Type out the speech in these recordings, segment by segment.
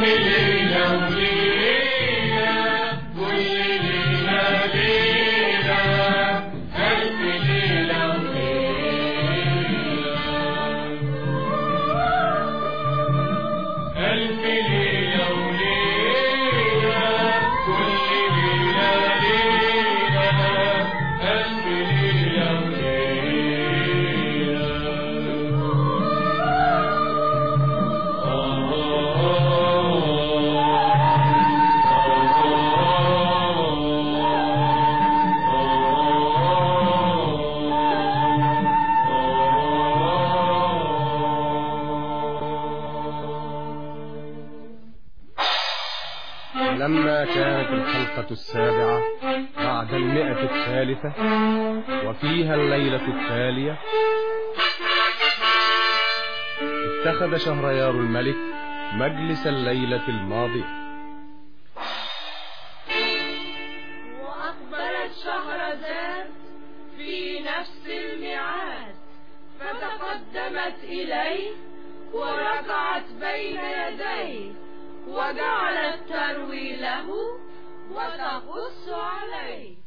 ليلة وليلة كل ليلة ليلة ألف ليلة وليلة ألف ليلة وليلة كل ليلة ليلة ألف ليلة لما كانت الحلقة السابعة بعد المئة الثالثة وفيها الليلة التالية اتخذ شهريار الملك مجلس الليلة الماضية وأقبلت شهرزاد في نفس الميعاد فتقدمت إليه وركعت بين يديه وجعلت تروي له وتقص عليه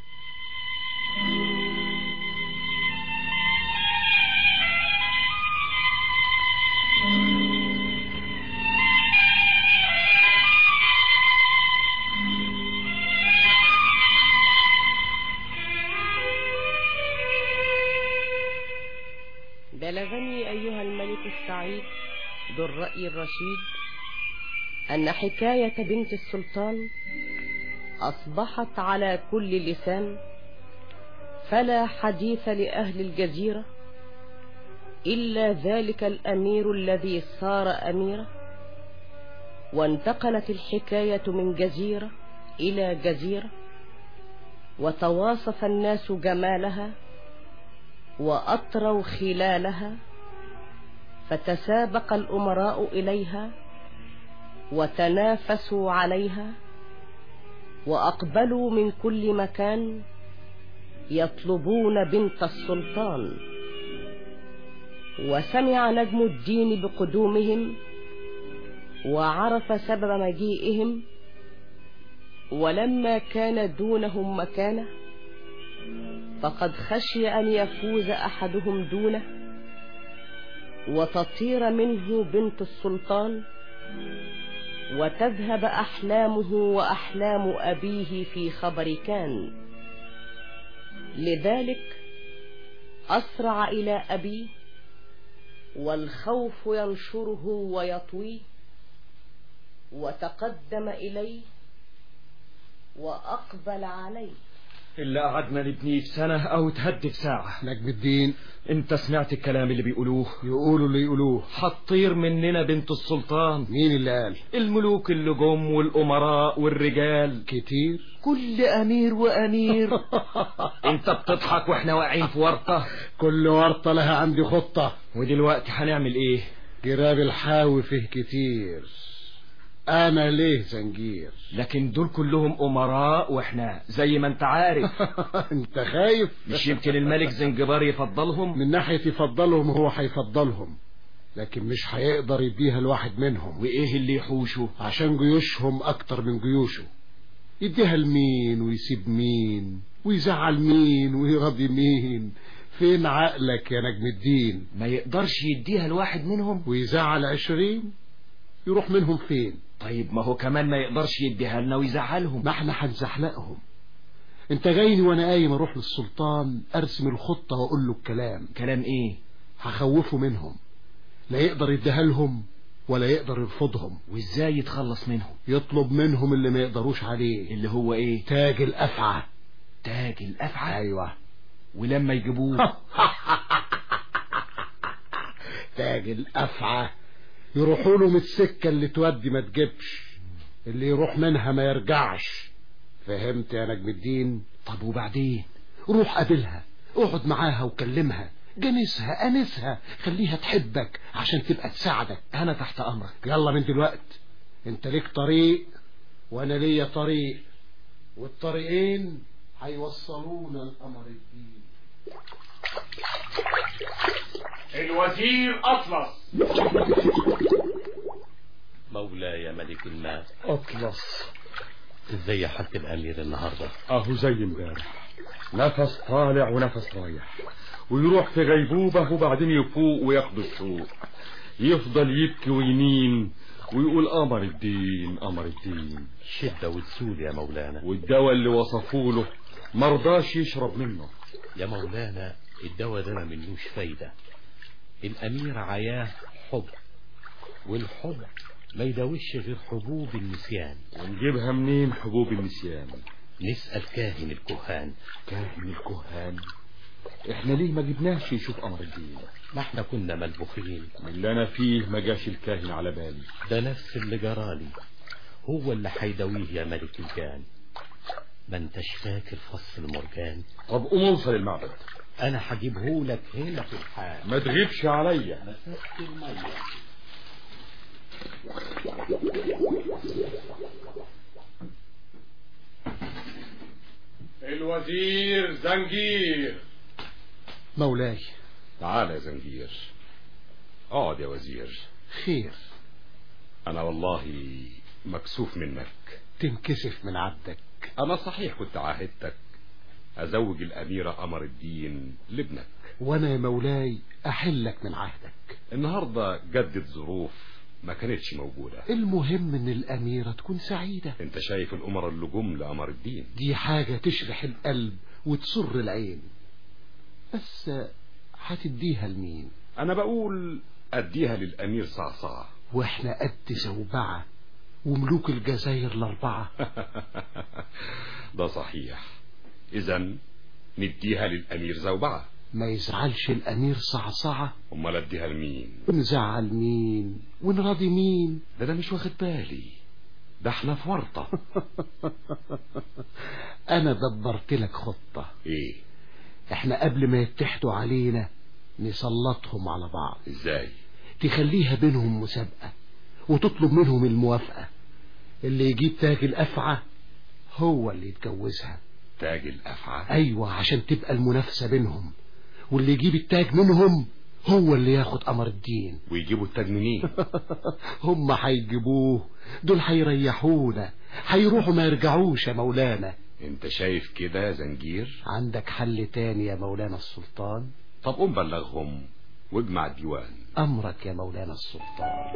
بلغني أيها الملك السعيد ذو الرأي الرشيد أن حكاية بنت السلطان أصبحت على كل لسان فلا حديث لأهل الجزيرة إلا ذلك الأمير الذي صار أميرا وانتقلت الحكاية من جزيرة إلى جزيرة وتواصف الناس جمالها وأطروا خلالها فتسابق الأمراء إليها وتنافسوا عليها وأقبلوا من كل مكان يطلبون بنت السلطان وسمع نجم الدين بقدومهم وعرف سبب مجيئهم ولما كان دونهم مكانه فقد خشي أن يفوز أحدهم دونه وتطير منه بنت السلطان وتذهب أحلامه وأحلام أبيه في خبر كان لذلك أسرع إلى أبيه والخوف ينشره ويطويه وتقدم إليه وأقبل عليه إلا قعدنا نبنيه في سنة أو تهدي في ساعة نجم الدين أنت سمعت الكلام اللي بيقولوه يقولوا اللي يقولوه حطير مننا بنت السلطان مين اللي قال الملوك اللي جم والأمراء والرجال كتير كل أمير وأمير أنت بتضحك وإحنا واقعين في ورطة كل ورطة لها عندي خطة ودلوقتي هنعمل إيه جراب الحاوي فيه كتير أنا ليه زنجير لكن دول كلهم أمراء وإحنا زي ما أنت عارف انت خايف مش يمكن الملك زنجبار يفضلهم من ناحية يفضلهم هو هيفضلهم لكن مش هيقدر يديها لواحد منهم وإيه اللي يحوشه عشان جيوشهم أكتر من جيوشه يديها لمين ويسيب مين ويزعل مين ويرضي مين فين عقلك يا نجم الدين ما يقدرش يديها لواحد منهم ويزعل عشرين يروح منهم فين طيب ما هو كمان ما يقدرش يديها لنا ويزعلهم ما احنا هنزحلقهم انت جايني وانا قايم اروح للسلطان ارسم الخطة واقول له الكلام كلام ايه هخوفه منهم لا يقدر يديها لهم ولا يقدر يرفضهم وازاي يتخلص منهم يطلب منهم اللي ما يقدروش عليه اللي هو ايه تاج الافعى تاج الافعى ايوه ولما يجيبوه تاج الافعى يروحوا له من السكة اللي تودي ما تجيبش اللي يروح منها ما يرجعش فهمت يا نجم الدين طب وبعدين روح قابلها اقعد معاها وكلمها جنسها انسها خليها تحبك عشان تبقى تساعدك انا تحت امرك يلا من دلوقت انت ليك طريق وانا ليا طريق والطريقين هيوصلونا لقمر الدين الوزير أطلس مولاي ملك الماء اطلس ازاي حالة الامير النهارده اهو زي امبارح نفس طالع ونفس رايح ويروح في غيبوبة وبعدين يفوق وياخد الشوق يفضل يبكي وينين ويقول قمر الدين قمر الدين شدة وتسول يا مولانا والدواء اللي وصفوا له مرضاش يشرب منه يا مولانا الدواء ده ما منوش فايدة الامير عياه حب والحب ما يداوش غير حبوب النسيان ونجيبها منين حبوب النسيان نسأل كاهن الكهان كاهن الكهان احنا ليه ما جبناش يشوف قمر الدين ما احنا كنا ملبوخين من اللي انا فيه ما جاش الكاهن على بالي ده نفس اللي جرالي هو اللي حيداويه يا ملك الجان ما انتش فاكر فص المرجان طب قوم اوصل المعبد انا هجيبهولك هنا في الحال ما تغيبش عليا مسكت المية الوزير زنجير مولاي تعال يا زنجير اقعد يا وزير خير انا والله مكسوف منك تنكسف من عبدك انا صحيح كنت عاهدتك ازوج الاميرة قمر الدين لابنك وانا يا مولاي احلك من عهدك النهاردة جدت ظروف ما كانتش موجودة المهم ان الاميرة تكون سعيدة انت شايف الامراء اللي جم لقمر الدين دي حاجة تشرح القلب وتسر العين بس هتديها لمين انا بقول اديها للامير صعصع واحنا قد زوبعة وملوك الجزائر الاربعة ده صحيح اذا نديها للامير زوبعة ما يزعلش الامير صعصعة امال اديها لمين ونزعل مين ونراضي مين ده انا مش واخد بالي ده احنا في ورطة انا دبرت لك خطة ايه احنا قبل ما يتحدوا علينا نسلطهم على بعض ازاي تخليها بينهم مسابقة وتطلب منهم الموافقة اللي يجيب تاج الأفعى هو اللي يتجوزها تاج الافعى أيوة عشان تبقى المنافسة بينهم واللي يجيب التاج منهم هو اللي ياخد قمر الدين ويجيبوا التاج منين هم هيجيبوه دول هيريحونا هيروحوا ما يرجعوش يا مولانا انت شايف كده يا زنجير عندك حل تاني يا مولانا السلطان طب قوم بلغهم واجمع الديوان أمرك يا مولانا السلطان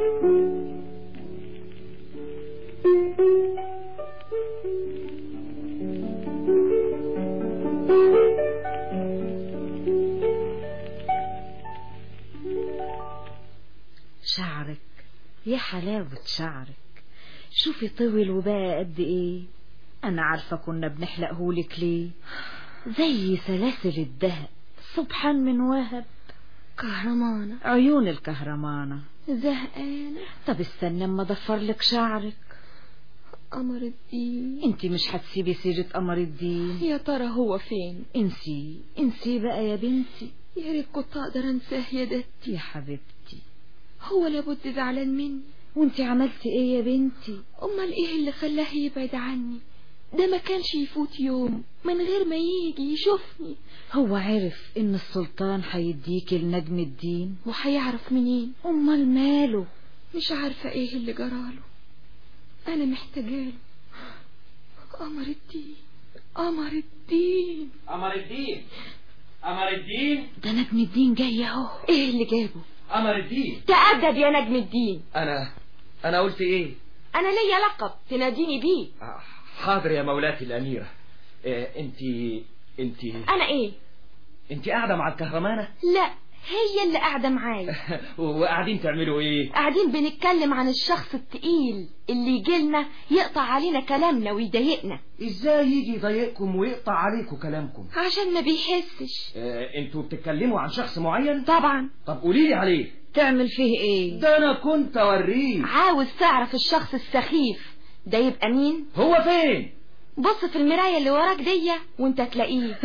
شعرك يا حلاوة شعرك شوفي طول وبقى قد ايه انا عارفة كنا بنحلقهولك ليه زي سلاسل الدهب سبحان من وهب كهرمانة عيون الكهرمانة زهقانة طب استنى اما اضفر لك شعرك قمر الدين انت مش هتسيبي سيرة قمر الدين يا ترى هو فين انسي انسي بقى يا بنتي يا ريت كنت اقدر انساه يا دتي يا حبيبتي هو لابد زعلان مني وانت عملتي ايه يا بنتي امال ايه اللي خلاه يبعد عني ده ما كانش يفوت يوم من غير ما يجي يشوفني هو عرف ان السلطان هيديكي لنجم الدين وهيعرف منين امال ماله مش عارفة ايه اللي جراله انا محتاجاله قمر الدين قمر الدين قمر الدين قمر الدين ده نجم الدين جاي اهو ايه اللي جابه قمر الدين تأدب يا نجم الدين انا انا قلت ايه انا ليا لقب تناديني بيه آه، حاضر يا مولاتي الاميره إيه انت انت انا ايه انت قاعده مع الكهرمانه لا هي اللي قاعدة معايا وقاعدين تعملوا ايه قاعدين بنتكلم عن الشخص التقيل اللي يجيلنا يقطع علينا كلامنا ويضايقنا ازاي يجي يضايقكم ويقطع عليكم كلامكم عشان ما بيحسش آه، انتوا بتتكلموا عن شخص معين طبعا طب قولي لي عليه تعمل فيه ايه ده انا كنت اوريه عاوز تعرف الشخص السخيف ده يبقى مين هو فين بص في المراية اللي وراك دي وانت تلاقيه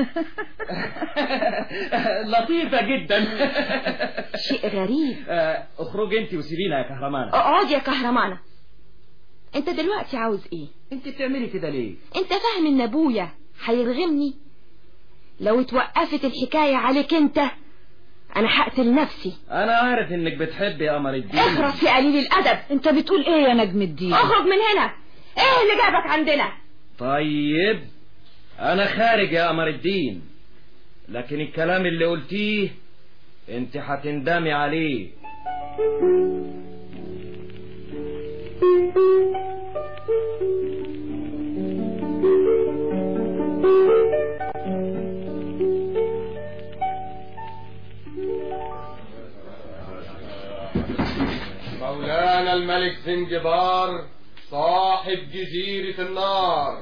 لطيفة جدا شيء غريب آه، اخرجي انت وسيبينا يا كهرمانة اقعد يا كهرمانة انت دلوقتي عاوز ايه انت بتعملي كده ليه انت فاهم ان ابويا هيرغمني لو اتوقفت الحكاية عليك انت انا هقتل نفسي انا عارف انك بتحبي يا قمر الدين اخرس يا قليل الادب انت بتقول ايه يا نجم الدين اخرج من هنا ايه اللي جابك عندنا طيب انا خارج يا قمر الدين لكن الكلام اللي قلتيه انت هتندمي عليه مولانا الملك زنجبار صاحب جزيرة النار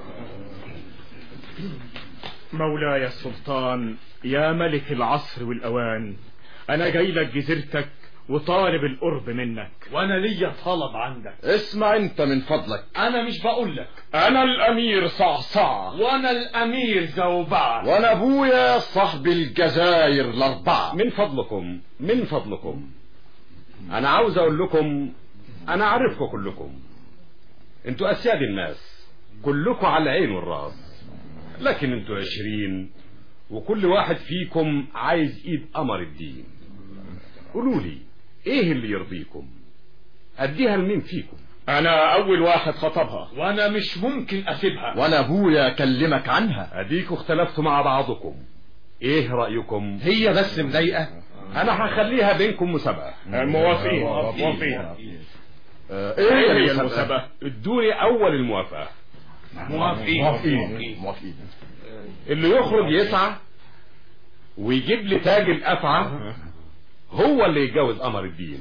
مولاي السلطان يا ملك العصر والأوان أنا جاي لك جزيرتك وطالب القرب منك وانا ليا طلب عندك اسمع انت من فضلك انا مش بقول لك أنا الأمير صعصع وانا الامير زوبعة وانا ابويا صاحب الجزاير الاربعة من فضلكم من فضلكم انا عاوز اقول لكم انا عارفكم كلكم انتوا اسياد الناس كلكم على العين والراس لكن انتوا عشرين وكل واحد فيكم عايز ايد قمر الدين قولوا لي ايه اللي يرضيكم اديها لمين فيكم أنا أول واحد خطبها وانا مش ممكن اسيبها وانا ابويا اكلمك عنها اديكوا اختلفتوا مع بعضكم ايه رايكم هي بس مضايقة انا هخليها بينكم مسابقه موافقين موافقين آه، ايه إيه هي المسابقه المسابقة؟ ادوني اول الموافقه موافقين موافقين موافقين اللي يخرج يسعى ويجيب لي تاج الافعى هو اللي يتجوز قمر الدين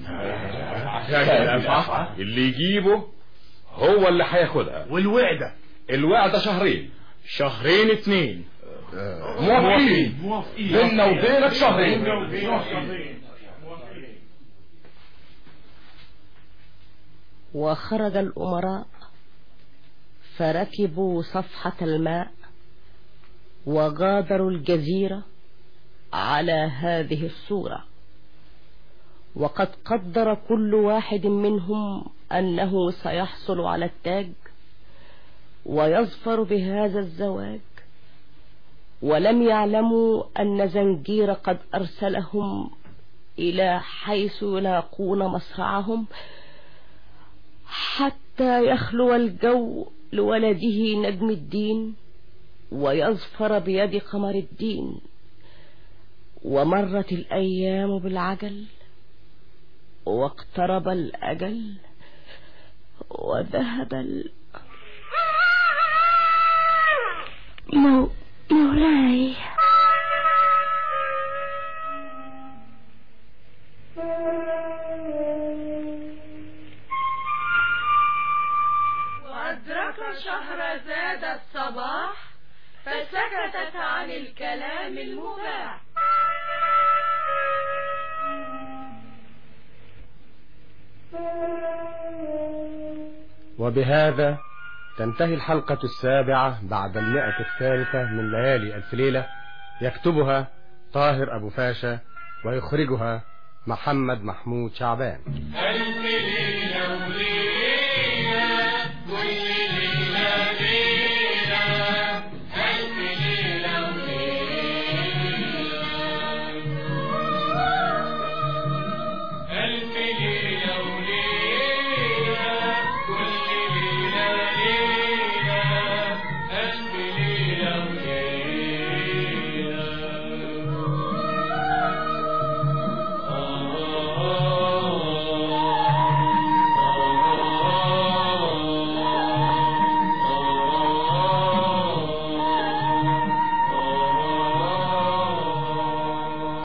اللي يجيبه هو اللي هياخدها والوعدة الوعدة شهرين شهرين اتنين موافقين موافقين بيننا وبينك شهرين وخرج الأمراء فركبوا صفحة الماء وغادروا الجزيرة على هذه الصورة وقد قدر كل واحد منهم أنه سيحصل على التاج ويظفر بهذا الزواج ولم يعلموا أن زنجير قد أرسلهم إلى حيث يلاقون مصرعهم حتى يخلو الجو لولده نجم الدين ويظفر بيد قمر الدين ومرت الأيام بالعجل واقترب الأجل وذهب ال... مو... مولاي وأدرك شهرزاد الصباح فسكتت عن الكلام المباح وبهذا تنتهي الحلقة السابعة بعد المئة الثالثة من ليالي ألف ليلة يكتبها طاهر أبو فاشا ويخرجها محمد محمود شعبان ألف ليلة وليلة